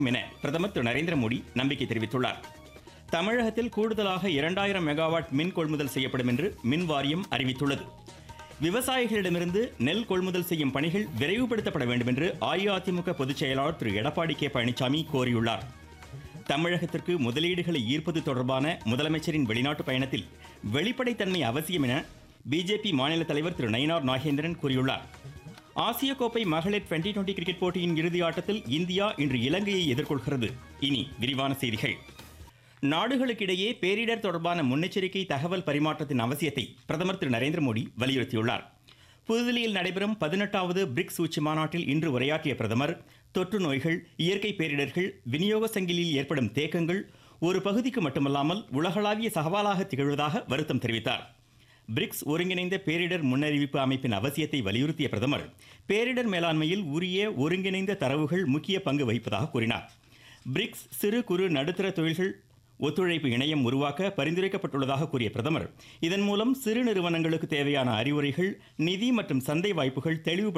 என பிரதமர் திரு நரேந்திர மோடி நம்பிக்கை தெரிவித்துள்ளார் தமிழகத்தில் கூடுதலாக இரண்டாயிரம் மெகாவாட் மின் கொள்முதல் செய்யப்படும் என்று மின் வாரியம் அறிவித்துள்ளது விவசாயிகளிடமிருந்து நெல் கொள்முதல் செய்யும் பணிகள் விரைவுபடுத்தப்பட வேண்டும் என்று அஇஅதிமுக பொதுச் செயலாளர் திரு எடப்பாடி கே பழனிசாமி கோரியுள்ளார் தமிழகத்திற்கு முதலீடுகளை ஈர்ப்பது தொடர்பான முதலமைச்சரின் வெளிநாட்டு பயணத்தில் வெளிப்படைத்தன்மை அவசியம் என பிஜேபி மாநில தலைவர் திரு நயினார் நாகேந்திரன் கூறியுள்ளார் ஆசிய கோப்பை மகளிர் டுவெண்டி டுவெண்டி கிரிக்கெட் போட்டியின் இறுதி ஆட்டத்தில் இந்தியா இன்று இலங்கையை எதிர்கொள்கிறது இனி விரிவான செய்திகள் நாடுகளுக்கிடையே பேரிடர் தொடர்பான முன்னெச்சரிக்கை தகவல் பரிமாற்றத்தின் அவசியத்தை பிரதமர் திரு நரேந்திர மோடி வலியுறுத்தியுள்ளார் புதுதில்லியில் நடைபெறும் பதினெட்டாவது பிரிக்ஸ் உச்சி மாநாட்டில் இன்று உரையாற்றிய பிரதமர் தொற்று நோய்கள் இயற்கை பேரிடர்கள் விநியோக சங்கிலியில் ஏற்படும் தேக்கங்கள் ஒரு பகுதிக்கு மட்டுமல்லாமல் உலகளாவிய சவாலாக திகழ்வதாக வருத்தம் தெரிவித்தார் பிரிக்ஸ் ஒருங்கிணைந்த பேரிடர் முன்னறிவிப்பு அமைப்பின் அவசியத்தை வலியுறுத்திய பிரதமர் பேரிடர் மேலாண்மையில் உரிய ஒருங்கிணைந்த தரவுகள் முக்கிய பங்கு வகிப்பதாக கூறினார் பிரிக்ஸ் சிறு குறு நடுத்தர தொழில்கள் ஒத்துழைப்பு இணையம் உருவாக்க பரிந்துரைக்கப்பட்டுள்ளதாக கூறிய பிரதமர் இதன் மூலம் சிறு நிறுவனங்களுக்கு தேவையான அறிவுரைகள் நிதி மற்றும் சந்தை வாய்ப்புகள் தெளிவுபடுத்த